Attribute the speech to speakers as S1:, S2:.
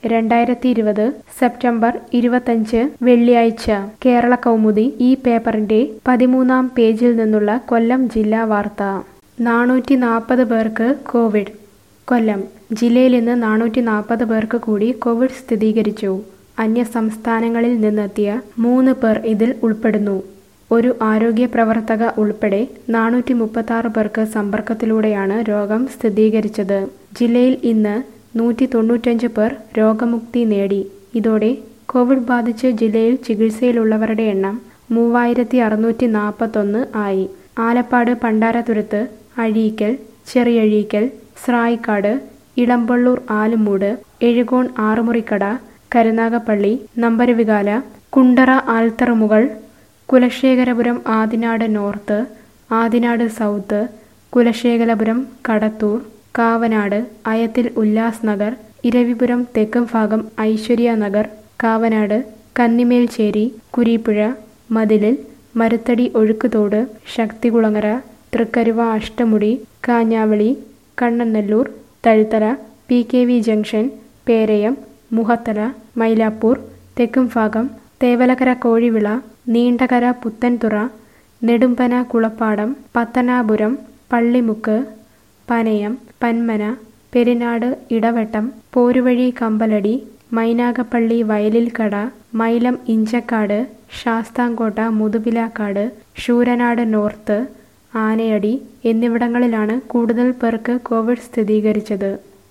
S1: രണ്ടായിരത്തി ഇരുപത് സെപ്റ്റംബർ ഇരുപത്തഞ്ച് വെള്ളിയാഴ്ച കേരള കൗമുദി ഈ പേപ്പറിന്റെ പതിമൂന്നാം പേജിൽ നിന്നുള്ള കൊല്ലം ജില്ലാ വാർത്ത നാനൂറ്റി നാൽപ്പത് പേർക്ക് കോവിഡ് കൊല്ലം ജില്ലയിൽ ഇന്ന് നാനൂറ്റി നാൽപ്പത് പേർക്ക് കൂടി കോവിഡ് സ്ഥിരീകരിച്ചു അന്യ സംസ്ഥാനങ്ങളിൽ നിന്നെത്തിയ മൂന്ന് പേർ ഇതിൽ ഉൾപ്പെടുന്നു ഒരു ആരോഗ്യ പ്രവർത്തക ഉൾപ്പെടെ നാനൂറ്റി മുപ്പത്തി ആറ് പേർക്ക് സമ്പർക്കത്തിലൂടെയാണ് രോഗം സ്ഥിരീകരിച്ചത് ജില്ലയിൽ ഇന്ന് നൂറ്റി തൊണ്ണൂറ്റഞ്ച് പേർ രോഗമുക്തി നേടി ഇതോടെ കോവിഡ് ബാധിച്ച് ജില്ലയിൽ ചികിത്സയിലുള്ളവരുടെ എണ്ണം മൂവായിരത്തി അറുന്നൂറ്റി നാൽപ്പത്തൊന്ന് ആയി Alappad Pandarathuruthu Azhikkal Cheriyazhikkal Srayikkad Elampalloor Alumoodu Ezhukone Arumurikkada Karunagappally Namparuvikala Kundara Altharamukal Kulasekharapuram Adinad north Adinad south Kulasekharapuram Kadathoor Kavanad Ayathil Ullas Nagar Eravipuram Thekkum Bhagam Aishwarya Nagar Kavanad Kannimelcherry Kureepuzha Mathilil Maruthadi Ozhukkuthodu Sakthikulangara Thrikkaruva Ashtamudi Kanjavely Kannanallur Thazhuthala P K V junction Perayam Mukhathala Mylapore Thekkum Bhagam Thevalakkara Kozhivila Neendakara Puthenthura Nedumpana Kulappadam Pathanapuram Pallimukku Panayam Panmana Perinad Edavattom Poruvazhi Kambaladi Mynagappally വയലിൽക്കട Mylam Inchakkad Sasthamkotta Muthupilakkad Sooranad north Anayadi എന്നിവിടങ്ങളിലാണ് കൂടുതൽ പേർക്ക് കോവിഡ് സ്ഥിരീകരിച്ചത്